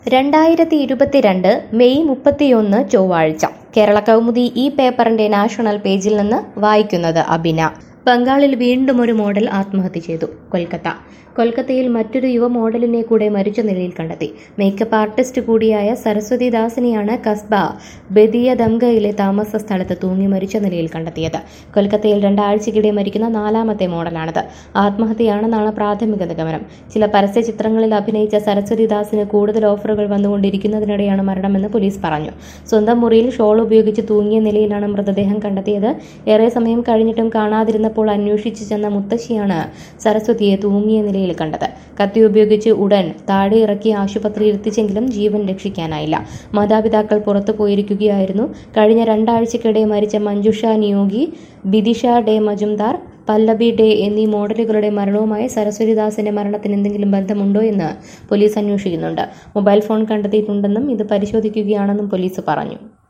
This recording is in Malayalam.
രണ്ടായിരത്തി ഇരുപത്തിരണ്ട് മെയ് മുപ്പത്തിയൊന്ന് ചൊവ്വാഴ്ച കേരള കൗമുദി ഈ പേപ്പറിന്റെ നാഷണൽ പേജിൽ നിന്ന് വായിക്കുന്നത് അബിന ബംഗാളിൽ വീണ്ടും ഒരു മോഡൽ ആത്മഹത്യ ചെയ്തു കൊൽക്കത്ത കൊൽക്കത്തയിൽ മറ്റൊരു യുവ മോഡലിനെ കൂടെ മരിച്ച നിലയിൽ കണ്ടെത്തി മേക്കപ്പ് ആർട്ടിസ്റ്റ് കൂടിയായ സരസ്വതി ദാസിനെയാണ് കസ്ബ ബദിയ ദംഗയിലെ താമസ സ്ഥലത്ത് തൂങ്ങി മരിച്ച നിലയിൽ കണ്ടെത്തിയത് കൊൽക്കത്തയിൽ രണ്ടാഴ്ചക്കിടെ മരിക്കുന്ന നാലാമത്തെ മോഡലാണിത് ആത്മഹത്യയാണെന്നാണ് പ്രാഥമിക നിഗമനം ചില പരസ്യ ചിത്രങ്ങളിൽ അഭിനയിച്ച സരസ്വതി ദാസിന് കൂടുതൽ ഓഫറുകൾ വന്നുകൊണ്ടിരിക്കുന്നതിനിടെയാണ് മരണമെന്ന് പോലീസ് പറഞ്ഞു സ്വന്തം മുറിയിൽ ഷോൾ ഉപയോഗിച്ച് തൂങ്ങിയ നിലയിലാണ് മൃതദേഹം കണ്ടെത്തിയത് ഏറെ സമയം കഴിഞ്ഞിട്ടും കാണാതിരുന്നപ്പോൾ അന്വേഷിച്ചു ചെന്ന മുത്തശ്ശിയാണ് സരസ്വതിയെ തൂങ്ങിയ നിലയിൽ കണ്ടത് കത്തി ഉപയോഗിച്ച് ഉടൻ താഴെ ഇറക്കി ആശുപത്രിയിൽ എത്തിച്ചെങ്കിലും ജീവൻ രക്ഷിക്കാനായില്ല മാതാപിതാക്കൾ പുറത്തു പോയിരിക്കുകയായിരുന്നു കഴിഞ്ഞ രണ്ടാഴ്ചക്കിടെ മരിച്ച മഞ്ജുഷ നിയോഗി ബിദിഷ ഡെ മജുംദാർ പല്ലബി ഡേ എന്നീ മോഡലുകളുടെ മരണവുമായി സരസ്വതിദാസിന്റെ മരണത്തിന് എന്തെങ്കിലും ബന്ധമുണ്ടോ എന്ന് പോലീസ് അന്വേഷിക്കുന്നുണ്ട് മൊബൈൽ ഫോൺ കണ്ടെത്തിയിട്ടുണ്ടെന്നും ഇത് പരിശോധിക്കുകയാണെന്നും പോലീസ് പറഞ്ഞു